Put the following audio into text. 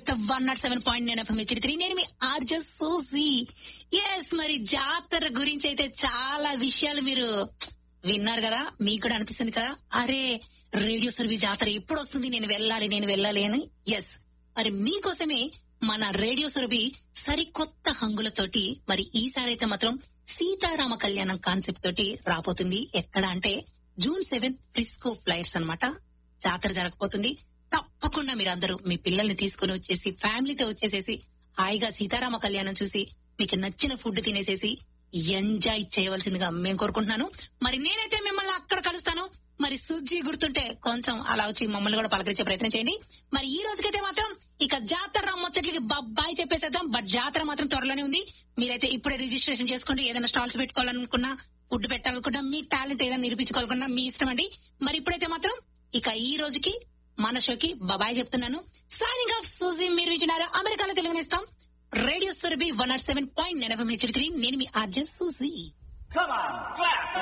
The one nought seven point nine FM HD three నేను మీ RJ సూసి yes మరి జాతర గురించి అయితే చాలా విషయాలు మీరు విన్నారు కదా మీకు కూడా అనిపిస్తుంది కదా అరే రేడియో సర్వీ జాతర ఎప్పుడు వస్తుంది నేను వెళ్ళాలి నేను వెళ్ళాలి అని ఎస్ మరి మీకోసమే మన రేడియో సురభి సరికొత్త హంగులతోటి మరి ఈసారి అయితే మాత్రం సీతారామ కళ్యాణం కాన్సెప్ట్ తోటి రాబోతుంది ఎక్కడ అంటే జూన్ సెవెంత్ ఫ్రిస్కో ఫ్లైట్స్ అన్నమాట జాతర జరగబోతుంది తప్పకుండా మీరు అందరూ మీ పిల్లల్ని తీసుకుని వచ్చేసి ఫ్యామిలీతో వచ్చేసేసి హాయిగా సీతారామ కళ్యాణం చూసి మీకు నచ్చిన ఫుడ్ తినేసేసి ఎంజాయ్ చేయవలసిందిగా మేము కోరుకుంటున్నాను మరి నేనైతే మిమ్మల్ని అక్కడ కలుస్తాను మరి సుజ్జి గుర్తుంటే కొంచెం అలా వచ్చి మమ్మల్ని కూడా పలకరించే ప్రయత్నం చేయండి మరి ఈ రోజుకైతే మాత్రం ఇక జాతర ముచ్చట్లకి బాయ్ చెప్పేసేద్దాం బట్ జాతర మాత్రం త్వరలోనే ఉంది మీరైతే ఇప్పుడే రిజిస్ట్రేషన్ చేసుకోండి ఏదైనా స్టాల్స్ పెట్టుకోవాలనుకున్నా ఫుడ్ పెట్టాలనుకున్నా మీ టాలెంట్ ఏదైనా నిరూపించుకోవాలనుకున్నా మీ ఇష్టం అండి మరి ఇప్పుడైతే మాత్రం ఇక ఈ రోజుకి మన షోకి బాబాయ్ చెప్తున్నాను సైనింగ్ ఆఫ్ సూజీ మీరు ఇచ్చినారు అమెరికాలో Telugunestham radio Surabhi one nought seven point nine FM HD three నేను మీ RJ Suzy Come on, clap!